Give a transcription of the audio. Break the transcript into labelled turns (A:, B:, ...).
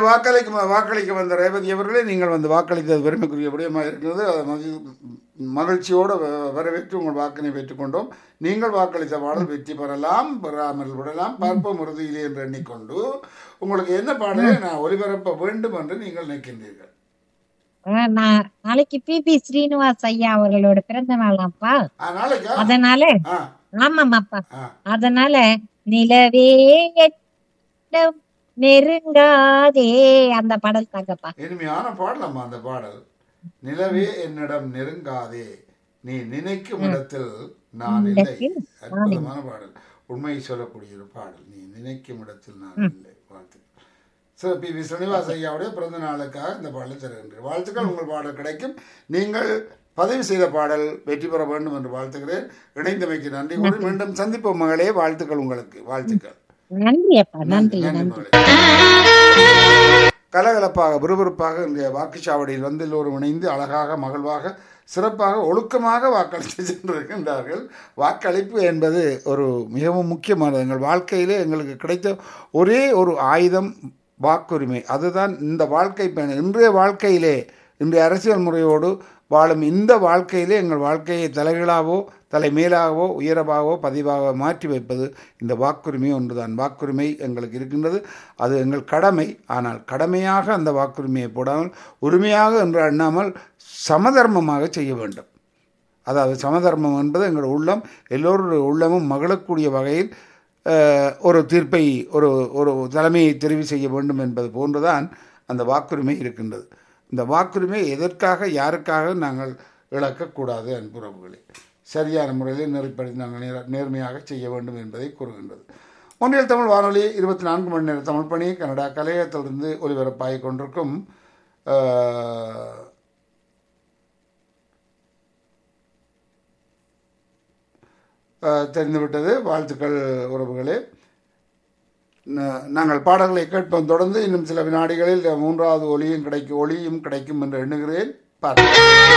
A: வாக்களிக்க வாக்களிக்க வந்த ரேவதி அவர்களே நீங்கள் வந்து வாக்களித்தது பெருமைக்குரிய விடயமாக இருக்கிறது அதை மகிழ்- மகிழ்ச்சியோடு வ- வரவேற்று உங்கள் வாக்கினை பெற்றுக்கொண்டோம் நீங்கள் வாக்களித்த பாடல் வெற்றி பெறலாம் பெறாமல் விடலாம் பார்ப்போம் உறுதியிலே என்று எண்ணிக்கொண்டு உங்களுக்கு என்ன பாடலை நான் ஒலிபரப்ப வேண்டும் என்று நீங்கள் நினைக்கின்றீர்கள்
B: ஆஹ் நான் நாளைக்கு பிபி ஸ்ரீனிவாஸ் ஐயா அவர்களோட பிறந்த நாளாப்பா
A: ஆ, நாளைக்கா
B: அதனால
A: ஆ
B: ஆமாமாப்பா
A: ஆ
B: அதனால நிலவே எட்டம் நெருங்காதே அந்த பாடல் தாங்கப்பா
A: இனிமையான பாடலம்மா அந்த பாடல் நிலவே என்னிடம் நெருங்காதே நீ நினைக்கும் இடத்தில் நான் இல்லை
B: இடத்தில்
A: அற்புதமான பாடல் உண்மையை சொல்லக்கூடிய ஒரு பாடல் நீ நினைக்கும் இடத்தில் நான் இல்லை வாழ்த்து சில பி வி ஸ்ரீனிவாஸ் ஐயாவுடைய பிறந்த நாளுக்காக இந்த பாடலை தருகின்றேன் வாழ்த்துக்கள் உங்கள் பாடல் கிடைக்கும் நீங்கள் பதிவு செய்த பாடல் வெற்றி பெற வேண்டும் என்று வாழ்த்துகிறேன் இணைந்தமைக்கு நன்றி கூறி மீண்டும் சந்திப்போம் மகளே வாழ்த்துக்கள் உங்களுக்கு வாழ்த்துக்கள்
B: நன்றி அப்பா நன்றி
A: நன்றி
B: நன்றி
A: மகளே. கலகலப்பாக விறுவிறுப்பாக இன்றைய வாக்குச்சாவடியில் வந்து எல்லோரும் இணைந்து அழகாக மகிழ்வாக சிறப்பாக ஒழுக்கமாக வாக்களித்து சென்றிருக்கின்றார்கள் வாக்களிப்பு என்பது ஒரு மிகவும் முக்கியமானது எங்கள் வாழ்க்கையிலே எங்களுக்கு கிடைத்த ஒரே ஒரு ஆயுதம் வாக்குரிமை அதுதான் இந்த வாழ்க்கை பயணம் இன்றைய வாழ்க்கையிலே இன்றைய அரசியல் முறையோடு வாழும் இந்த வாழ்க்கையிலே எங்கள் வாழ்க்கையை தலைகளாகவோ தலைமேலாகவோ உயரமாகவோ பதிவாக மாற்றி வைப்பது இந்த வாக்குரிமை ஒன்றுதான் வாக்குரிமை எங்களுக்கு இருக்கின்றது அது எங்கள் கடமை ஆனால் கடமையாக அந்த வாக்குரிமையை போடாமல் உரிமையாக என்று எண்ணாமல் சமதர்மமாக செய்ய வேண்டும் அதாவது சமதர்மம் என்பது எங்கள் உள்ளம் எல்லோருடைய உள்ளமும் மகிழக்கூடிய வகையில் அஹ், ஒரு தீர்ப்பை ஒரு ஒரு தலைமையை தெரிவு செய்ய வேண்டும் என்பது போன்றுதான் அந்த வாக்குரிமை இருக்கின்றது இந்த வாக்குரிமை எதற்காக யாருக்காக நாங்கள் இழக்கக்கூடாது அன்புறவுகளே சரியான முறையில் நெறிப்படி நாங்கள் நேர நேர்மையாக செய்ய வேண்டும் என்பதை கூறுகின்றது ஒன்றியல் தமிழ் வானொலி இருபத்தி நான்கு மணி நேர தமிழ் பணி கனடா கலையகத்திலிருந்து ஒலிபரப்பாகிக் கொண்டிருக்கும் அஹ், அஹ், தெரிந்துவிட்டது வாழ்த்துக்கள் உறவுகளே ந- நாங்கள் பாடல்களை கேட்போம் தொடர்ந்து இன்னும் சில வினாடிகளில் மூன்றாவது ஒளியும் கிடைக்கும் ஒளியும் கிடைக்கும் என்று எண்ணுகிறேன் பார்ப்போம்